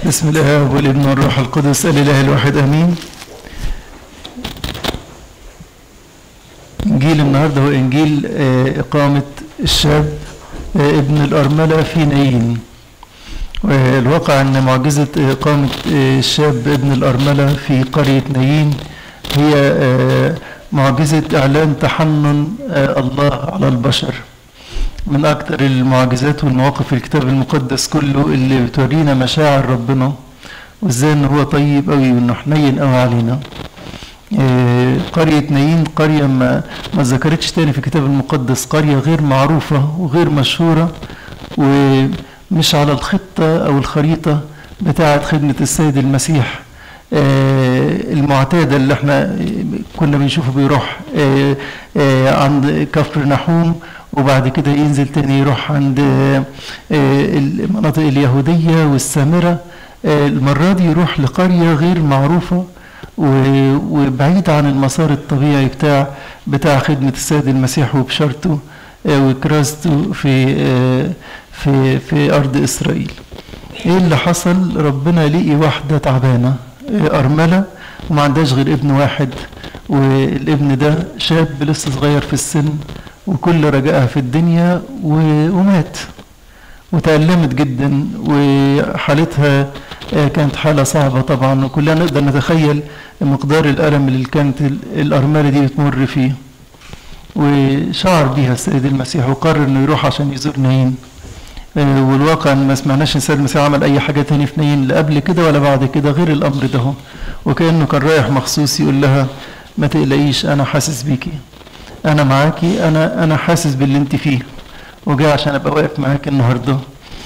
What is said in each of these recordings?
بسم الله والابن والروح القدس الاله الواحد امين انجيل النهارده هو انجيل آه، اقامه الشاب آه، ابن الارمله في نايين والواقع ان معجزه اقامه آه، الشاب ابن الارمله في قريه نايين هي آه، معجزه اعلان تحنن آه، الله على البشر من أكثر المعجزات والمواقف في الكتاب المقدس كله اللي بتورينا مشاعر ربنا وإزاي إن هو طيب أوي وإنه حنين أوي علينا. آه، قرية نايين قرية ما ما ذكرتش تاني في الكتاب المقدس قرية غير معروفة وغير مشهورة ومش على الخطة أو الخريطة بتاعة خدمة السيد المسيح آه، المعتادة اللي احنا كنا بنشوفه بيروح آه، آه، عند كفر نحوم وبعد كده ينزل تاني يروح عند آه، آه، المناطق اليهودية والسامرة آه، المرة دي يروح لقرية غير معروفة و- وبعيد عن المسار الطبيعي بتاع بتاع خدمة السيد المسيح وبشارته آه، وكرازته في آه، في في أرض إسرائيل. إيه اللي حصل؟ ربنا لقي واحدة تعبانة آه، أرملة وما عندهاش غير ابن واحد والابن ده شاب لسه صغير في السن وكل رجائها في الدنيا و- ومات وتألمت جدا وحالتها آه، كانت حالة صعبة طبعا وكلنا نقدر نتخيل مقدار الألم اللي كانت ال- الأرملة دي بتمر فيه وشعر بيها السيد المسيح وقرر انه يروح عشان يزور نايين آه، والواقع ان ما سمعناش ان السيد المسيح عمل اي حاجه تاني في نايين لا قبل كده ولا بعد كده غير الامر ده هو. وكانه كان رايح مخصوص يقول لها ما تقلقيش انا حاسس بيكي انا معاكي انا انا حاسس باللي انت فيه وجاي عشان ابقى واقف معاك النهارده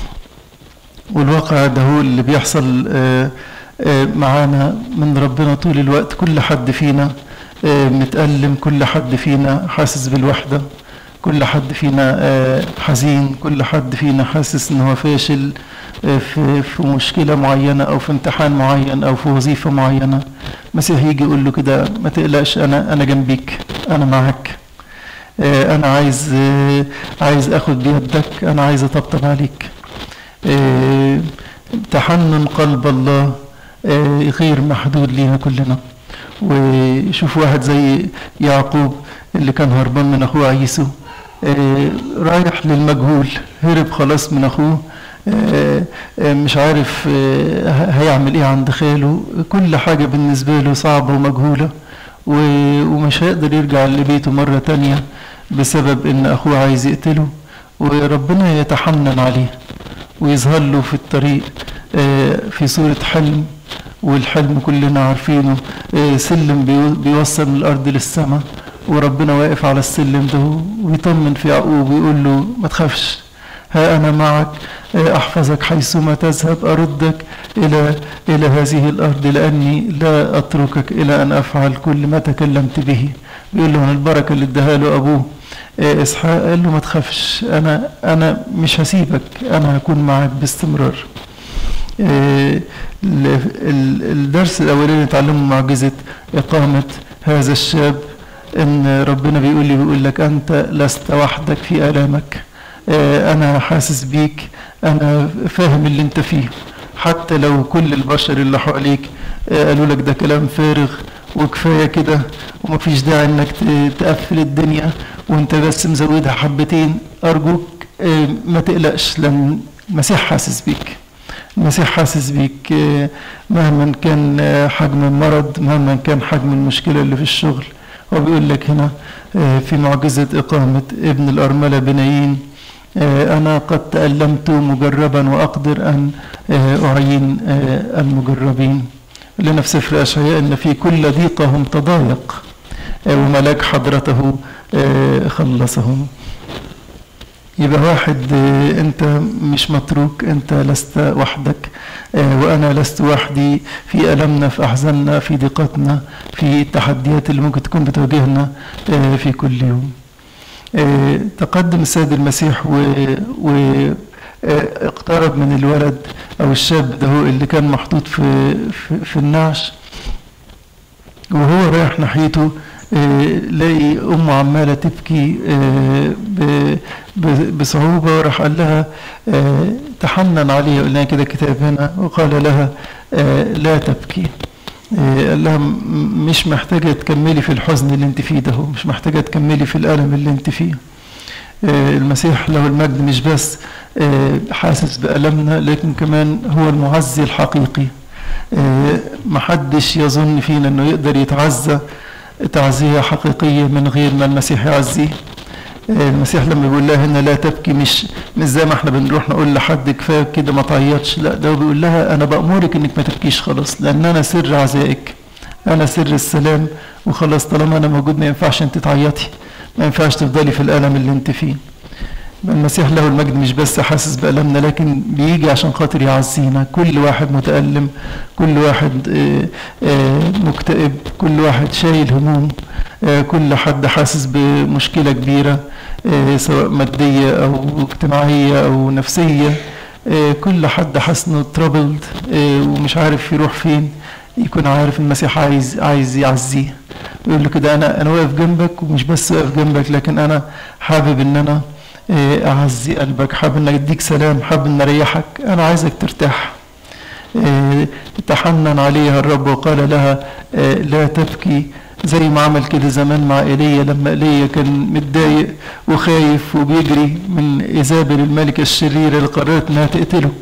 والواقع ده هو اللي بيحصل آه، آه، معانا من ربنا طول الوقت كل حد فينا آه، متألم كل حد فينا حاسس بالوحدة كل حد فينا آه، حزين كل حد فينا حاسس ان هو فاشل آه، في في مشكلة معينة او في امتحان معين او في وظيفة معينة المسيح يجي يقول له كده ما تقلقش انا انا جنبيك انا معاك آه، انا عايز آه، عايز اخد بيدك انا عايز اطبطب عليك آه، تحنن قلب الله آه، غير محدود لينا كلنا وشوف واحد زي يعقوب اللي كان هربان من اخوه عيسو آه، رايح للمجهول هرب خلاص من اخوه آه، آه، مش عارف آه، هيعمل ايه عند خاله كل حاجة بالنسبة له صعبة ومجهولة و- ومش هيقدر يرجع لبيته مرة تانية بسبب ان اخوه عايز يقتله وربنا يتحنن عليه ويظهر له في الطريق آه، في صورة حلم والحلم كلنا عارفينه آه، سلم بيو- بيوصل من الأرض للسماء وربنا واقف على السلم ده ويطمن في يعقوب ويقول له ما تخافش ها أنا معك آه، أحفظك حيثما تذهب أردك إلى إلى هذه الأرض لأني لا أتركك إلى أن أفعل كل ما تكلمت به بيقول له من البركة اللي اداها له أبوه آه، إسحاق قال له ما تخافش أنا أنا مش هسيبك أنا هكون معاك باستمرار آه، ال- ال- الدرس الأولاني نتعلمه معجزة إقامة هذا الشاب إن ربنا بيقول لي بيقول لك أنت لست وحدك في آلامك آه، أنا حاسس بيك أنا فاهم اللي أنت فيه حتى لو كل البشر اللي حواليك آه، قالوا لك ده كلام فارغ وكفاية كده ومفيش داعي إنك ت- تقفل الدنيا وأنت بس مزودها حبتين أرجوك آه، ما تقلقش لأن المسيح حاسس بيك المسيح حاسس بيك آه، مهما كان آه، حجم المرض مهما كان حجم المشكلة اللي في الشغل هو بيقول لك هنا آه، في معجزة إقامة ابن الأرملة بنايين آه، أنا قد تألمت مجربا وأقدر أن آه، أعين آه، المجربين لنا في سفر أشعياء أن في كل ضيقهم تضايق آه، وملاك حضرته آه، خلصهم يبقى واحد آه، انت مش متروك انت لست وحدك آه، وانا لست وحدي في المنا في احزاننا في ضيقاتنا في التحديات اللي ممكن تكون بتواجهنا آه، في كل يوم آه، تقدم السيد المسيح و, و آه، اقترب من الولد او الشاب ده هو اللي كان محطوط في في, في النعش وهو رايح ناحيته آه، لاقي امه عماله تبكي آه، ب- ب- بصعوبه راح قال لها آه، تحنن عليها قلنا كده كتاب هنا وقال لها آه لا تبكي آه قال لها مش محتاجة تكملي في الحزن اللي انت فيه ده مش محتاجة تكملي في الألم اللي انت فيه آه المسيح له المجد مش بس آه حاسس بألمنا لكن كمان هو المعزي الحقيقي آه محدش يظن فينا انه يقدر يتعزى تعزية حقيقية من غير ما المسيح يعزيه المسيح لما بيقول لها هنا لا تبكي مش مش زي ما احنا بنروح نقول لحد كفايه كده ما تعيطش لا ده بيقول لها انا بامرك انك ما تبكيش خلاص لان انا سر عزائك انا سر السلام وخلاص طالما انا موجود ما ينفعش انت تعيطي ما ينفعش تفضلي في الالم اللي انت فيه المسيح له المجد مش بس حاسس بألمنا لكن بيجي عشان خاطر يعزينا كل واحد متألم كل واحد مكتئب كل واحد شايل هموم كل حد حاسس بمشكلة كبيرة سواء مادية أو اجتماعية أو نفسية كل حد حاسس انه ترابلد ومش عارف يروح فين يكون عارف المسيح عايز عايز يعزيه يقول له كده انا انا واقف جنبك ومش بس واقف جنبك لكن انا حابب ان انا اعزي قلبك حابب ان اديك سلام حابب ان اريحك انا عايزك ترتاح تحنن عليها الرب وقال لها لا تبكي زي ما عمل كده زمان مع ايليا لما ايليا كان متضايق وخايف وبيجري من ايزابل الملكه الشريره اللي قررت انها تقتله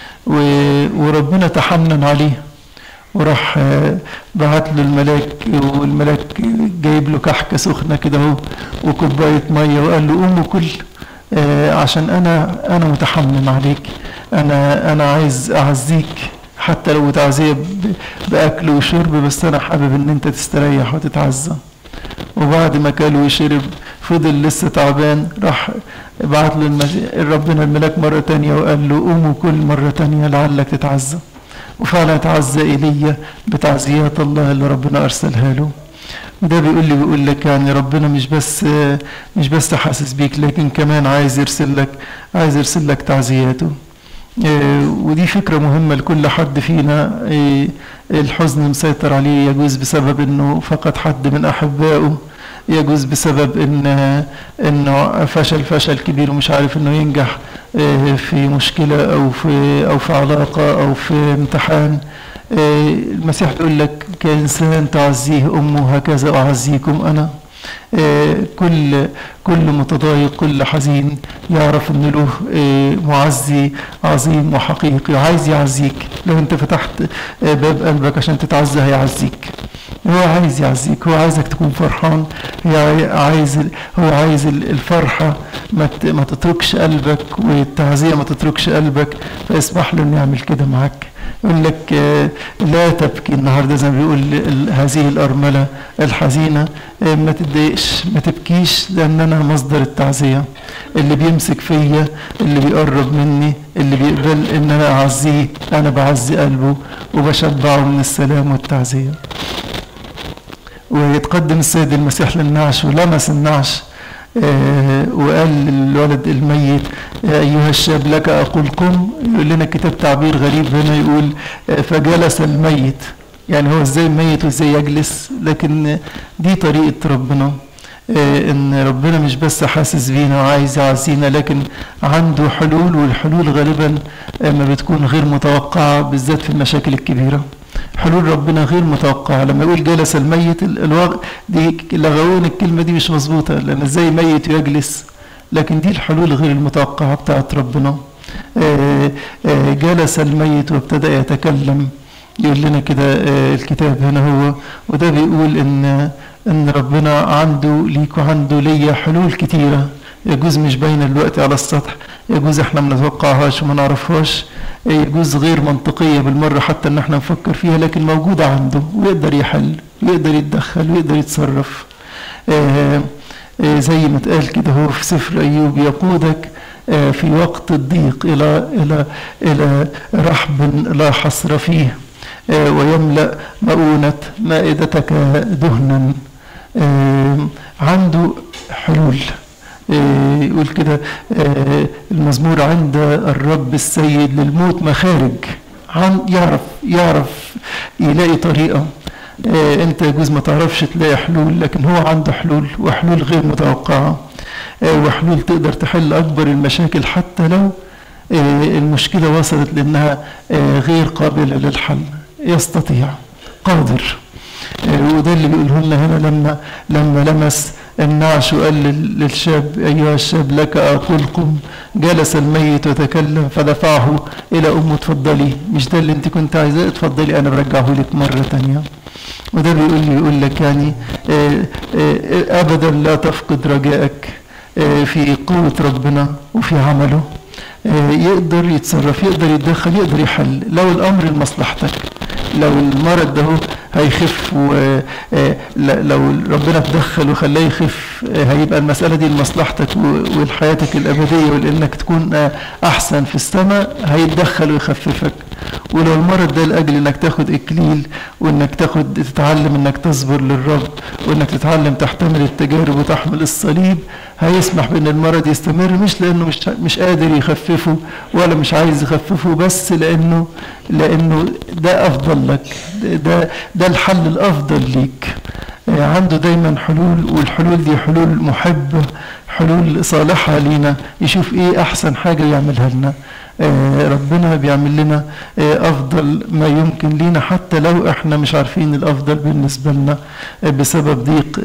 وربنا تحنن عليه وراح بعت له الملاك والملاك جايب له كحكه سخنه كده اهو وكوبايه ميه وقال له قوم وكل عشان انا انا متحمل عليك انا انا عايز اعزيك حتى لو تعزيه باكل وشرب بس انا حابب ان انت تستريح وتتعزى وبعد ما كل وشرب فضل لسه تعبان راح بعت له ربنا الملاك مرة تانية وقال له قوم وكل مرة تانية لعلك تتعزى وفعلا تعزى ايليا بتعزيات الله اللي ربنا ارسلها له وده بيقول لي بيقول لك يعني ربنا مش بس مش بس حاسس بيك لكن كمان عايز يرسل لك عايز يرسل لك تعزياته ودي فكرة مهمة لكل حد فينا الحزن مسيطر عليه يجوز بسبب انه فقد حد من احبائه يجوز بسبب ان انه فشل فشل كبير ومش عارف انه ينجح في مشكلة او في او في علاقة او في امتحان المسيح بيقول لك كإنسان تعزيه أمه هكذا أعزيكم أنا كل كل متضايق كل حزين يعرف ان له معزي عظيم وحقيقي وعايز يعزيك لو انت فتحت باب قلبك عشان تتعزى هيعزيك هو عايز يعزيك هو عايزك تكون فرحان هي عايز هو عايز الفرحة ما تتركش قلبك والتعزية ما تتركش قلبك فاسمح له انه يعمل كده معاك يقول لك لا تبكي النهارده زي ما بيقول هذه الارمله الحزينه ما تتضايقش ما تبكيش لان انا مصدر التعزيه اللي بيمسك فيا اللي بيقرب مني اللي بيقبل ان انا اعزيه انا بعزي قلبه وبشبعه من السلام والتعزيه ويتقدم السيد المسيح للنعش ولمس النعش آه وقال للولد الميت أيها الشاب لك أقول قم يقول لنا كتاب تعبير غريب هنا يقول آه فجلس الميت يعني هو ازاي ميت وازاي يجلس لكن دي طريقة ربنا آه ان ربنا مش بس حاسس بينا وعايز يعزينا لكن عنده حلول والحلول غالبا ما بتكون غير متوقعة بالذات في المشاكل الكبيرة حلول ربنا غير متوقعة لما يقول جلس الميت الواقع دي لغوين الكلمة دي مش مظبوطة لأن ازاي ميت يجلس لكن دي الحلول غير المتوقعة بتاعت ربنا آآ آآ جلس الميت وابتدأ يتكلم يقول لنا كده الكتاب هنا هو وده بيقول ان ان ربنا عنده ليك وعنده ليا حلول كتيره يجوز مش باينه دلوقتي على السطح يجوز احنا ما نتوقعهاش وما نعرفهاش يجوز غير منطقيه بالمره حتى ان احنا نفكر فيها لكن موجوده عنده ويقدر يحل ويقدر يتدخل ويقدر يتصرف آآ آآ زي ما اتقال كده هو في سفر ايوب يقودك في وقت الضيق الى الى الى رحب لا حصر فيه ويملا مؤونه مائدتك دهنا عنده حلول يقول كده المزمور عند الرب السيد للموت مخارج يعرف يعرف يلاقي طريقه انت يجوز ما تعرفش تلاقي حلول لكن هو عنده حلول وحلول غير متوقعه وحلول تقدر تحل اكبر المشاكل حتى لو المشكلة وصلت لأنها غير قابلة للحل يستطيع قادر وده اللي بيقوله لنا هنا لما لما لمس النعش وقال للشاب أيها الشاب لك أقول قم جلس الميت وتكلم فدفعه إلى أمه اتفضلي مش ده اللي أنت كنت عايزاه اتفضلي أنا برجعه لك مرة تانية وده بيقول لي يقول لك يعني أبدا لا تفقد رجائك في قوة ربنا وفي عمله يقدر يتصرف يقدر يتدخل يقدر يحل لو الأمر لمصلحتك لو المرض ده هيخف لو ربنا تدخل وخلاه يخف هيبقى المسألة دي لمصلحتك ولحياتك الأبدية ولإنك تكون أحسن في السماء هيتدخل ويخففك ولو المرض ده لأجل إنك تاخد إكليل وإنك تاخد تتعلم إنك تصبر للرب وإنك تتعلم تحتمل التجارب وتحمل الصليب هيسمح بإن المرض يستمر مش لأنه مش مش قادر يخففه ولا مش عايز يخففه بس لأنه لأنه ده أفضل لك ده ده الحل الأفضل ليك عنده دايما حلول والحلول دي حلول محبة حلول صالحة لينا يشوف ايه احسن حاجة يعملها لنا ربنا بيعمل لنا افضل ما يمكن لينا حتى لو احنا مش عارفين الافضل بالنسبة لنا بسبب ضيق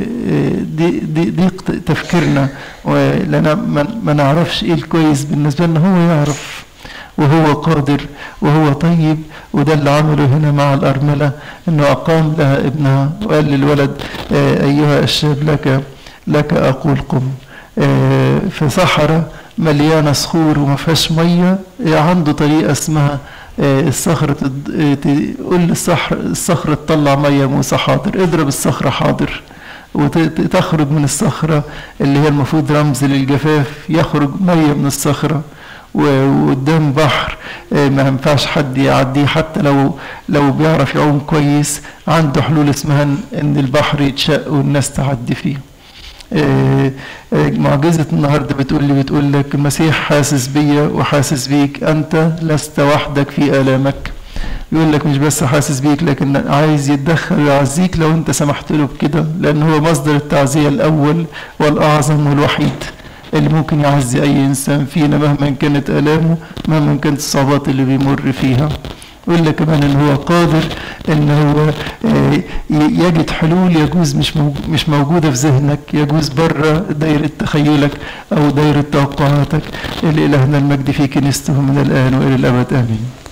ضيق تفكيرنا لنا ما نعرفش ايه الكويس بالنسبة لنا هو يعرف وهو قادر وهو طيب وده اللي عمله هنا مع الأرملة إنه أقام لها ابنها وقال للولد أيها الشاب لك لك أقول قم في صحراء مليانة صخور وما فيهاش مية عنده طريقة اسمها الصخرة تقول للصخرة الصخرة تطلع مية موسى حاضر اضرب الصخرة حاضر وتخرج من الصخرة اللي هي المفروض رمز للجفاف يخرج مية من الصخرة وقدام بحر ما ينفعش حد يعديه حتى لو لو بيعرف يعوم كويس عنده حلول اسمها ان البحر يتشق والناس تعدي فيه معجزة النهاردة بتقول لي بتقول لك المسيح حاسس بيا وحاسس بيك أنت لست وحدك في آلامك يقول لك مش بس حاسس بيك لكن عايز يتدخل ويعزيك لو انت سمحت له بكده لأن هو مصدر التعزية الأول والأعظم والوحيد اللي ممكن يعزي أي إنسان فينا مهما كانت آلامه مهما كانت الصعوبات اللي بيمر فيها يقول لك كمان ان هو قادر ان هو يجد حلول يجوز مش مش موجوده في ذهنك يجوز بره دايره تخيلك او دايره توقعاتك الالهنا المجد في كنيسته من الان والى الابد امين